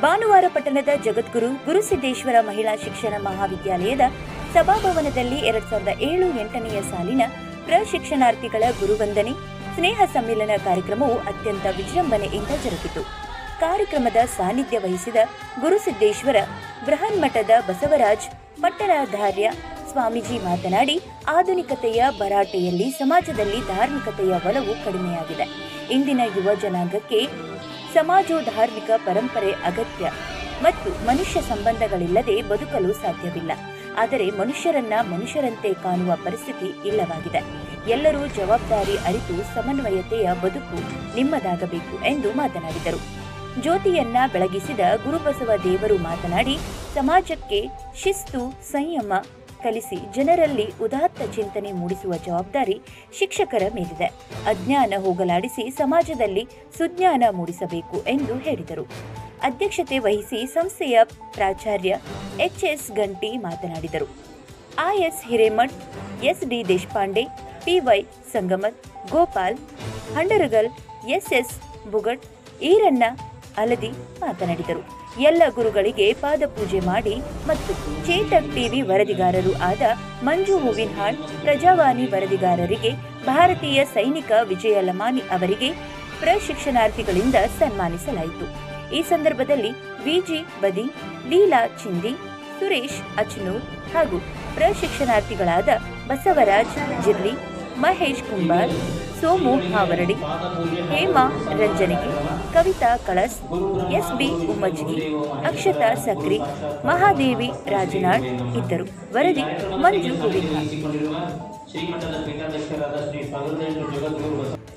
ಭಾನುವಾರ ಪಟ್ಟಣದ ಜಗದ್ಗುರು ಗುರುಸಿದ್ದೇಶ್ವರ ಮಹಿಳಾ ಶಿಕ್ಷಣ ಮಹಾವಿದ್ಯಾಲಯದ ಸಭಾಭವನದಲ್ಲಿ ಎರಡ್ ಸಾವಿರದ ಏಳು ಎಂಟನೆಯ ಸಾಲಿನ ಪ್ರಶಿಕ್ಷಣಾರ್ಥಿಗಳ ಗುರುವಂದನೆ ಸ್ನೇಹ ಸಮ್ಮಿಲನ ಕಾರ್ಯಕ್ರಮವು ಅತ್ಯಂತ ವಿಜೃಂಭಣೆಯಿಂದ ಜರುಗಿತು ಕಾರ್ಯಕ್ರಮದ ಸಾನ್ನಿಧ್ಯ ವಹಿಸಿದ ಗುರುಸಿದ್ದೇಶ್ವರ ಬೃಹನ್ಮಠದ ಬಸವರಾಜ್ ಪಟ್ಟಣಾಧಾರ್ಯ ಸ್ವಾಮೀಜಿ ಮಾತನಾಡಿ ಆಧುನಿಕತೆಯ ಭರಾಟೆಯಲ್ಲಿ ಸಮಾಜದಲ್ಲಿ ಧಾರ್ಮಿಕತೆಯ ಒಲವು ಕಡಿಮೆಯಾಗಿದೆ ಇಂದಿನ ಯುವ ಜನಾಂಗಕ್ಕೆ ಸಮಾಜೋಧಾರ್ಮಿಕ ಪರಂಪರೆ ಅಗತ್ಯ ಮತ್ತು ಮನುಷ್ಯ ಸಂಬಂಧಗಳಿಲ್ಲದೆ ಬದುಕಲು ಸಾಧ್ಯವಿಲ್ಲ ಆದರೆ ಮನುಷ್ಯರನ್ನ ಮನುಷ್ಯರಂತೆ ಕಾಣುವ ಪರಿಸ್ಥಿತಿ ಇಲ್ಲವಾಗಿದೆ ಎಲ್ಲರೂ ಜವಾಬ್ದಾರಿ ಅರಿತು ಸಮನ್ವಯತೆಯ ಬದುಕು ನಿಮ್ಮದಾಗಬೇಕು ಎಂದು ಮಾತನಾಡಿದರು ಜ್ಯೋತಿಯನ್ನ ಬೆಳಗಿಸಿದ ಗುರುಬಸವ ದೇವರು ಮಾತನಾಡಿ ಸಮಾಜಕ್ಕೆ ಶಿಸ್ತು ಸಂಯಮ ಕಲಿಸಿ ಜನರಲ್ಲಿ ಉದಾತ್ತ ಚಿಂತನೆ ಮೂಡಿಸುವ ಜವಾಬ್ದಾರಿ ಶಿಕ್ಷಕರ ಮೇಲಿದೆ ಅಜ್ಞಾನ ಹೋಗಲಾಡಿಸಿ ಸಮಾಜದಲ್ಲಿ ಸುಜ್ಞಾನ ಮೂಡಿಸಬೇಕು ಎಂದು ಹೇಳಿದರು ಅಧ್ಯಕ್ಷತೆ ವಹಿಸಿ ಸಂಸ್ಥೆಯ ಪ್ರಾಚಾರ್ಯ ಎಚ್ ಎಸ್ ಗಂಟಿ ಮಾತನಾಡಿದರು R S Hiremath S D Deshpande P Y Sangamath Gopal Handaragal S S Bugat Iranna Aladi ಮಾತನಾಡಿದರು ಎಲ್ಲ ಗುರುಗಳಿಗೆ ಪಾದಪೂಜೆ ಮಾಡಿ ಮತ್ತು ಚೇತಕ್ ಟಿವಿ ವರದಿಗಾರರು ಆದ ಮಂಜು ಹೂವಿನಹಾಳ್ ಪ್ರಜಾವಾಣಿ ವರದಿಗಾರರಿಗೆ ಭಾರತೀಯ ಸೈನಿಕ ವಿಜಯ ಲಮಾನಿ ಅವರಿಗೆ ಪ್ರಶಿಕ್ಷಣಾರ್ಥಿಗಳಿಂದ ಸನ್ಮಾನಿಸಲಾಯಿತು ಈ ಸಂದರ್ಭದಲ್ಲಿ ವಿಜಿ ಬದಿ ಲೀಲಾ ಚಿಂದಿ ಸುರೇಶ್ ಅಚನೂರ್ ಹಾಗೂ ಪ್ರಶಿಕ್ಷಣಾರ್ಥಿಗಳಾದ ಬಸವರಾಜ್ ಜಿರ್ಲಿ ಮಹೇಶ್ ಕುಂಬಾರ್ ಸೋಮು ಹಾವರಡಿ ಹೇಮಾ ರಂಜನಿಗೆ ಕವಿತಾ ಕಳಸ್ ಎಸ್ಬಿ ಉಮ್ಮಜ್ಗಿ ಅಕ್ಷತಾ ಸಕ್ರಿ ಮಹಾದೇವಿ ರಾಜನಾಳ್ ಇದ್ದರು ವರದಿ ಮಂಜು ಹೂವಿನ ಶ್ರೀಮಠದ ಪೀಠಾಧ್ಯಕ್ಷರಾದ ಶ್ರೀ ಸಾವಿರದ ಎಂಟು ಜಗದ್ಗುರು ಬಸವ